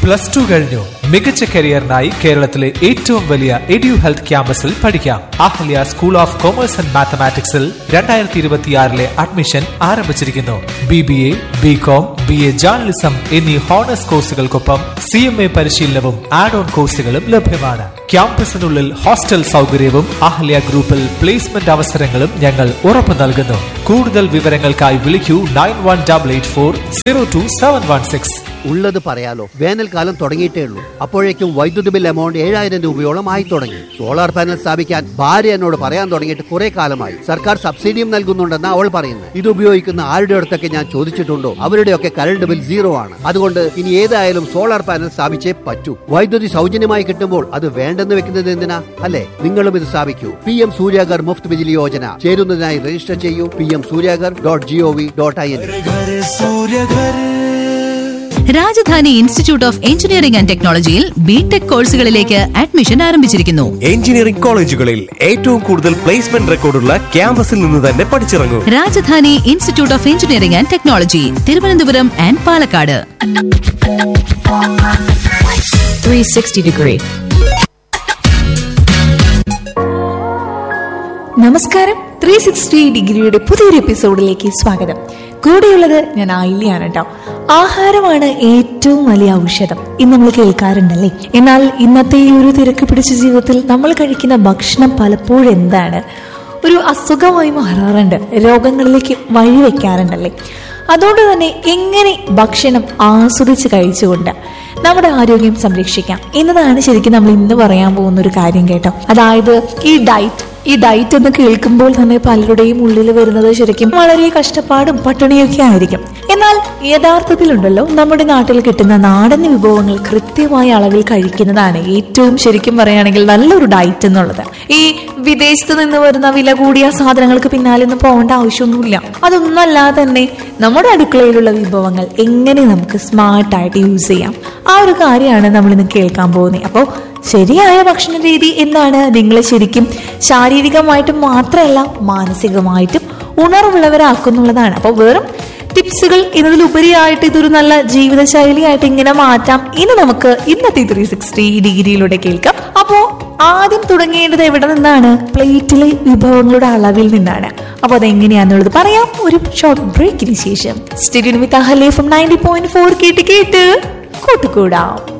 Plus two കഴിഞ്ഞു മികച്ച കരിയറിനായി കേരളത്തിലെ ഏറ്റവും വലിയ എഡ്യു ഹെൽത്ത് ക്യാമ്പസിൽ പഠിക്കാം Ahalia school of commerce and മാത്തമാറ്റിക്സിൽ രണ്ടായിരത്തി ഇരുപത്തിയാറിലെ അഡ്മിഷൻ ആരംഭിച്ചിരിക്കുന്നു B B A B com B A journalism എന്നീ ഹോണേഴ്സ് കോഴ്സുകൾക്കൊപ്പം സി എം എ പരിശീലനവും ആഡ് ഓൺ കോഴ്സുകളും ലഭ്യമാണ് ക്യാമ്പസിനുള്ളിൽ ഹോസ്റ്റൽ സൗകര്യവും അഹല്യ ഗ്രൂപ്പിൽ പ്ലേസ്മെന്റ് അവസരങ്ങളും ഞങ്ങൾ ഉറപ്പു നൽകുന്നു കൂടുതൽ വിവരങ്ങൾക്കായി വിളിക്കൂ nine one double eight four zero two seven one six ഉള്ളത് പറയാലോ വേനൽക്കാലം തുടങ്ങിയിട്ടേ ഉള്ളൂ അപ്പോഴേക്കും വൈദ്യുതി ബിൽ എമൗണ്ട് ഏഴായിരം രൂപയോളം ആയി തുടങ്ങി സോളാർ പാനൽ സ്ഥാപിക്കാൻ ഭാര്യ എന്നോട് പറയാൻ തുടങ്ങിയിട്ട് കുറെ കാലമായി സർക്കാർ സബ്സിഡിയും നൽകുന്നുണ്ടെന്ന് അവൾ പറയുന്നത് ഇത് ഉപയോഗിക്കുന്ന ആരുടെ അടുത്തൊക്കെ ഞാൻ ചോദിച്ചിട്ടുണ്ടോ അവരുടെയൊക്കെ കറണ്ട് ബിൽ സീറോ ആണ് അതുകൊണ്ട് ഇനി ഏതായാലും സോളാർ പാനൽ സ്ഥാപിച്ചേ പറ്റൂ വൈദ്യുതി സൗജന്യമായി കിട്ടുമ്പോൾ അത് വേണ്ടെന്ന് വെക്കുന്നത് എന്തിനാ അല്ലെ നിങ്ങളും ഇത് സ്ഥാപിക്കൂ പി എം സൂര്യാഗർ മുഫ്ത് ബിജിലി യോജന ചേരുന്നതിനായി രജിസ്റ്റർ ചെയ്യൂ P M Suryaghar dot G O V dot I N Rajadhani Institute of Engineering and ടെക്നോളജിയിൽ ബിടെക് കോഴ്സുകളിലേക്ക് അഡ്മിഷൻ ആരംഭിച്ചിരിക്കുന്നു എഞ്ചിനീയറിംഗ് കോളേജുകളിൽ ഏറ്റവും കൂടുതൽ പ്ലേസ്മെന്റ് റെക്കോർഡുള്ള ക്യാമ്പസിൽ നിന്ന് തന്നെ പഠിച്ചിറങ്ങൂ Rajadhani Institute of Engineering and Technology Thiruvananthapuram and Palakkad 360 degree. നമസ്കാരം ത്രീ സിക്സ്റ്റി ഡിഗ്രിയുടെ പുതിയൊരു എപ്പിസോഡിലേക്ക് സ്വാഗതം കൂടെയുള്ളത് ഞാൻ ആയില്യാണ് കേട്ടോ ആഹാരമാണ് ഏറ്റവും വലിയ ഔഷധം ഇന്ന് നമ്മൾ കേൾക്കാറുണ്ടല്ലേ എന്നാൽ ഇന്നത്തെ ഈ ഒരു തിരക്ക് പിടിച്ച ജീവിതത്തിൽ നമ്മൾ കഴിക്കുന്ന ഭക്ഷണം പലപ്പോഴും എന്താണ് ഒരു അസുഖമായി മാറാറുണ്ട് രോഗങ്ങളിലേക്ക് വഴിവെക്കാറുണ്ടല്ലേ അതുകൊണ്ട് തന്നെ എങ്ങനെ ഭക്ഷണം ആസ്വദിച്ച് കഴിച്ചുകൊണ്ട് നമ്മുടെ ആരോഗ്യം സംരക്ഷിക്കാം എന്നതാണ് ശരിക്കും നമ്മൾ ഇന്ന് പറയാൻ പോകുന്ന ഒരു കാര്യം കേട്ടോ അതായത് ഈ ഡയറ്റ് ഈ ഡയറ്റ് എന്ന് കേൾക്കുമ്പോൾ തന്നെ പലരുടെയും ഉള്ളിൽ വരുന്നത് ശരിക്കും വളരെ കഷ്ടപ്പാടും പട്ടിണിയൊക്കെ ആയിരിക്കും എന്നാൽ യഥാർത്ഥത്തിലുണ്ടല്ലോ നമ്മുടെ നാട്ടിൽ കിട്ടുന്ന നാടൻ വിഭവങ്ങൾ കൃത്യമായ അളവിൽ കഴിക്കുന്നതാണ് ഏറ്റവും ശരിക്കും പറയുകയാണെങ്കിൽ നല്ലൊരു ഡയറ്റ് എന്നുള്ളത് ഈ വിദേശത്ത് നിന്ന് വരുന്ന വില കൂടിയ സാധനങ്ങൾക്ക് പിന്നാലെ ഒന്നും പോകേണ്ട ആവശ്യമൊന്നുമില്ല അതൊന്നും അല്ലാതെ തന്നെ നമ്മുടെ അടുക്കളയിലുള്ള വിഭവങ്ങൾ എങ്ങനെ നമുക്ക് സ്മാർട്ടായിട്ട് യൂസ് ചെയ്യാം ആ ഒരു കാര്യമാണ് നമ്മൾ ഇന്ന് കേൾക്കാൻ പോകുന്നത് അപ്പോൾ ശരിയായ ഭക്ഷണ രീതി എന്താണ് നിങ്ങളെ ശരിക്കും ശാരീരികമായിട്ടും മാത്രമല്ല മാനസികമായിട്ടും ഉണർവുള്ളവരാക്കുന്നുള്ളതാണ് അപ്പോൾ വെറും ടിപ്സുകൾ എന്നതിലുപരിയായിട്ട് ഇതൊരു നല്ല ജീവിതശൈലിയായിട്ട് ഇങ്ങനെ മാറ്റാം ഇന്ന് നമുക്ക് ഇന്നത്തെ ത്രീ സിക്സ്റ്റി ഡിഗ്രിയിലൂടെ കേൾക്കാം അപ്പോ ആദ്യം തുടങ്ങേണ്ടത് എവിടെ നിന്നാണ് പ്ലേറ്റിലെ വിഭവങ്ങളുടെ അളവിൽ നിന്നാണ് അപ്പൊ അതെങ്ങനെയാന്നുള്ളത് പറയാം ഒരു ഷോർട്ട് ബ്രേക്കിന് ശേഷം സ്റ്റേഡിയം വിത്ത് അഹലേ ഫ്രം നയൻറ്റി പോയിന്റ് ഫോർ കേട്ട് കേട്ട് കൂട്ടുകൂടാം